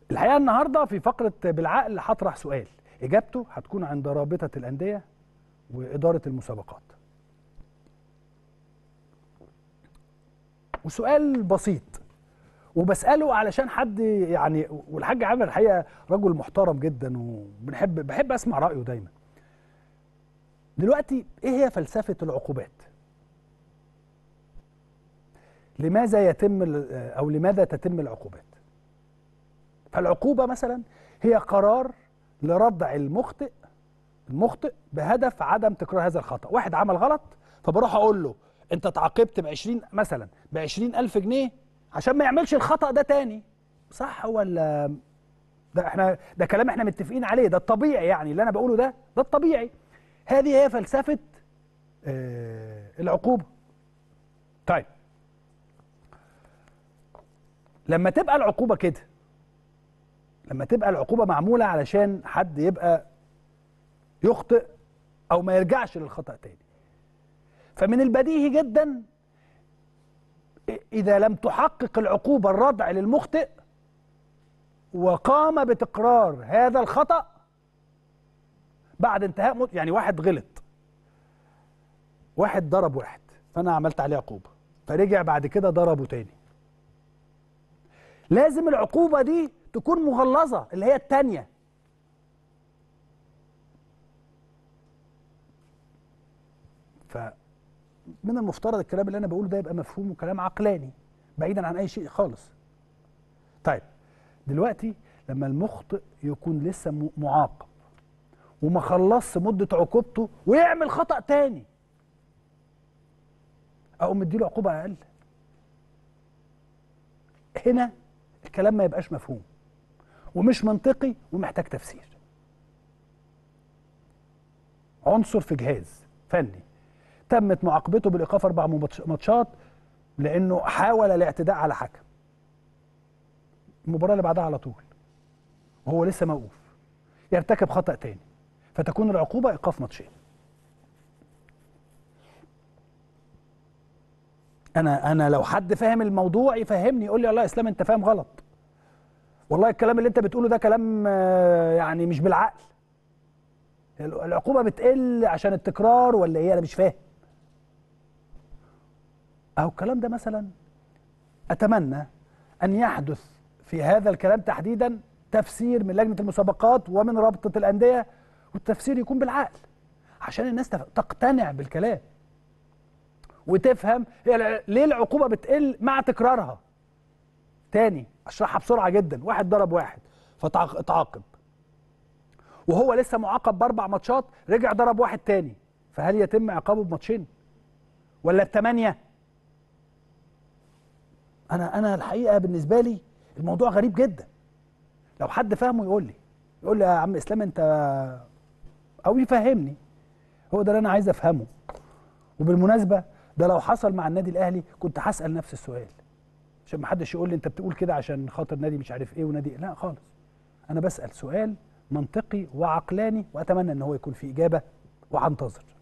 الحقيقه النهارده في فقره بالعقل هطرح سؤال اجابته هتكون عند رابطه الانديه واداره المسابقات وسؤال بسيط وبساله علشان حد يعني والحاج عامر الحقيقه رجل محترم جدا وبنحب بحب اسمع رايه دايما دلوقتي ايه هي فلسفه العقوبات لماذا يتم او لماذا تتم العقوبات فالعقوبه مثلا هي قرار لردع المخطئ المخطئ بهدف عدم تكرار هذا الخطا واحد عمل غلط فبروح اقول له انت تعاقبت ب 20 مثلا ب 20000 جنيه عشان ما يعملش الخطا ده تاني صح ولا ده احنا ده كلام احنا متفقين عليه ده الطبيعي يعني اللي انا بقوله ده ده الطبيعي هذه هي فلسفه آه العقوبه طيب لما تبقى العقوبه كده لما تبقى العقوبه معموله علشان حد يبقى يخطئ او ما يرجعش للخطا تاني فمن البديهي جدا اذا لم تحقق العقوبه الردع للمخطئ وقام بتكرار هذا الخطا بعد انتهاء يعني واحد غلط واحد ضرب واحد فانا عملت عليه عقوبه فرجع بعد كده ضربه تاني لازم العقوبه دي تكون مغلظه اللي هي التانيه فمن المفترض الكلام اللي انا بقوله ده يبقى مفهوم وكلام عقلاني بعيدا عن اي شيء خالص طيب دلوقتي لما المخطئ يكون لسه معاقب وما خلصش مده عقوبته ويعمل خطا تاني اقوم مديله عقوبه اقل هنا الكلام ما يبقاش مفهوم ومش منطقي ومحتاج تفسير عنصر في جهاز فني تمت معاقبته بالايقاف اربع ماتشات لانه حاول الاعتداء على حكم المباراه اللي بعدها على طول وهو لسه موقوف يرتكب خطا تاني فتكون العقوبه ايقاف ماتشين انا انا لو حد فاهم الموضوع يفهمني يقول لي والله يا اسلام انت فاهم غلط والله الكلام اللي انت بتقوله ده كلام يعني مش بالعقل العقوبه بتقل عشان التكرار ولا ايه انا مش فاهم اهو الكلام ده مثلا اتمنى ان يحدث في هذا الكلام تحديدا تفسير من لجنه المسابقات ومن رابطه الانديه والتفسير يكون بالعقل عشان الناس تقتنع بالكلام وتفهم ليه العقوبه بتقل مع تكرارها تاني اشرحها بسرعه جدا واحد ضرب واحد فتعاقب وهو لسه معاقب باربع ماتشات رجع ضرب واحد تاني فهل يتم عقابه بماتشين ولا بثمانيه انا انا الحقيقه بالنسبه لي الموضوع غريب جدا لو حد فاهمه يقول لي يقول لي يا عم اسلام انت او يفهمني هو ده اللي انا عايز افهمه وبالمناسبه ده لو حصل مع النادي الاهلي كنت هسال نفس السؤال عشان ما حدش يقول لي انت بتقول كده عشان خاطر نادي مش عارف ايه ونادي لا خالص انا بسال سؤال منطقي وعقلاني واتمنى ان هو يكون فيه اجابه وهنتظر